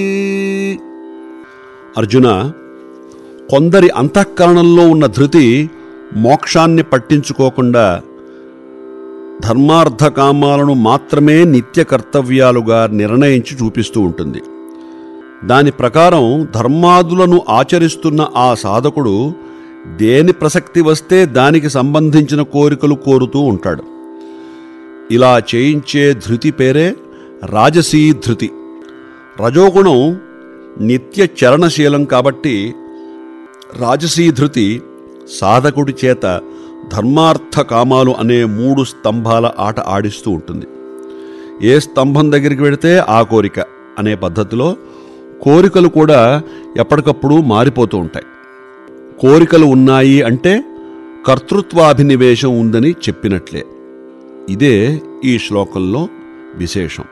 అర్జున కొందరి అంతఃకరణంలో ఉన్న ధృతి మోక్షాన్ని పట్టించుకోకుండా ధర్మార్థ కామాలను మాత్రమే నిత్య కర్తవ్యాలుగా నిర్ణయించి చూపిస్తూ ఉంటుంది దాని ప్రకారం ధర్మాదులను ఆచరిస్తున్న ఆ సాధకుడు దేని ప్రసక్తి వస్తే దానికి సంబంధించిన కోరికలు కోరుతూ ఉంటాడు ఇలా చేయించే ధృతి పేరే రాజసీ ధృతి రజోగుణం నిత్య చరణశీలం కాబట్టి రాజసీ ధృతి సాధకుడి చేత ధర్మార్థ కామాలు అనే మూడు స్తంభాల ఆట ఆడిస్తూ ఉంటుంది ఏ స్తంభం దగ్గరికి వెడితే ఆ కోరిక అనే పద్ధతిలో కోరికలు కూడా ఎప్పటికప్పుడు మారిపోతూ ఉంటాయి కోరికలు ఉన్నాయి అంటే కర్తృత్వాభినివేశం ఉందని చెప్పినట్లే ఇదే ఈ శ్లోకంలో విశేషం